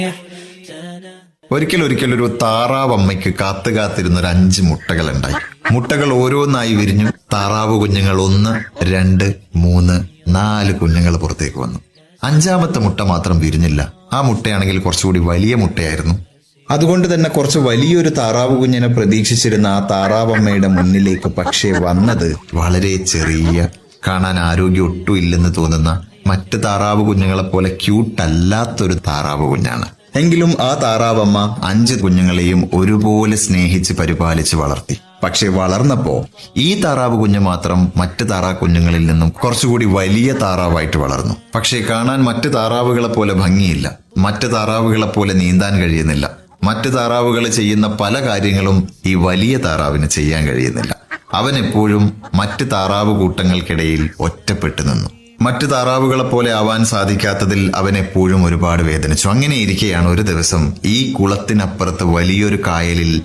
ഒരിക്കൽ ഒരിക്കൽ ഒരു താറാവമ്മയ്ക്ക് കാത്തു കാത്തിരുന്ന ഒരു അഞ്ച് മുട്ടകൾ ഉണ്ടായി മുട്ടകൾ ഓരോന്നായി വിരിഞ്ഞു താറാവ് കുഞ്ഞുങ്ങൾ ഒന്ന് രണ്ട് മൂന്ന് നാല് കുഞ്ഞുങ്ങൾ പുറത്തേക്ക് വന്നു അഞ്ചാമത്തെ മുട്ട മാത്രം വിരിഞ്ഞില്ല ആ മുട്ടയാണെങ്കിൽ കുറച്ചുകൂടി വലിയ മുട്ടയായിരുന്നു അതുകൊണ്ട് തന്നെ കുറച്ച് വലിയൊരു താറാവ് കുഞ്ഞിനെ പ്രതീക്ഷിച്ചിരുന്ന ആ താറാവമ്മയുടെ മുന്നിലേക്ക് പക്ഷേ വന്നത് വളരെ ചെറിയ കാണാൻ ആരോഗ്യം ഒട്ടും ഇല്ലെന്ന് തോന്നുന്ന മറ്റ് താറാവ് കുഞ്ഞുങ്ങളെ പോലെ ക്യൂട്ടല്ലാത്തൊരു താറാവ് കുഞ്ഞാണ് എങ്കിലും ആ താറാവമ്മ അഞ്ച് കുഞ്ഞുങ്ങളെയും ഒരുപോലെ സ്നേഹിച്ച് പരിപാലിച്ച് വളർത്തി പക്ഷെ വളർന്നപ്പോ ഈ താറാവ് കുഞ്ഞ് മാത്രം മറ്റ് താറാ കുഞ്ഞുങ്ങളിൽ നിന്നും കുറച്ചുകൂടി വലിയ താറാവായിട്ട് വളർന്നു പക്ഷേ കാണാൻ മറ്റ് താറാവുകളെ പോലെ ഭംഗിയില്ല മറ്റ് താറാവുകളെ പോലെ നീന്താൻ കഴിയുന്നില്ല മറ്റ് താറാവുകൾ ചെയ്യുന്ന പല കാര്യങ്ങളും ഈ വലിയ താറാവിന് ചെയ്യാൻ കഴിയുന്നില്ല അവൻ എപ്പോഴും മറ്റ് താറാവ് കൂട്ടങ്ങൾക്കിടയിൽ ഒറ്റപ്പെട്ടു നിന്നു മറ്റ് താറാവുകളെ പോലെ ആവാൻ സാധിക്കാത്തതിൽ അവൻ എപ്പോഴും ഒരുപാട് വേദനിച്ചു അങ്ങനെ ഇരിക്കെയാണ് ഒരു ദിവസം ഈ കുളത്തിനപ്പുറത്ത് വലിയൊരു കായലിൽ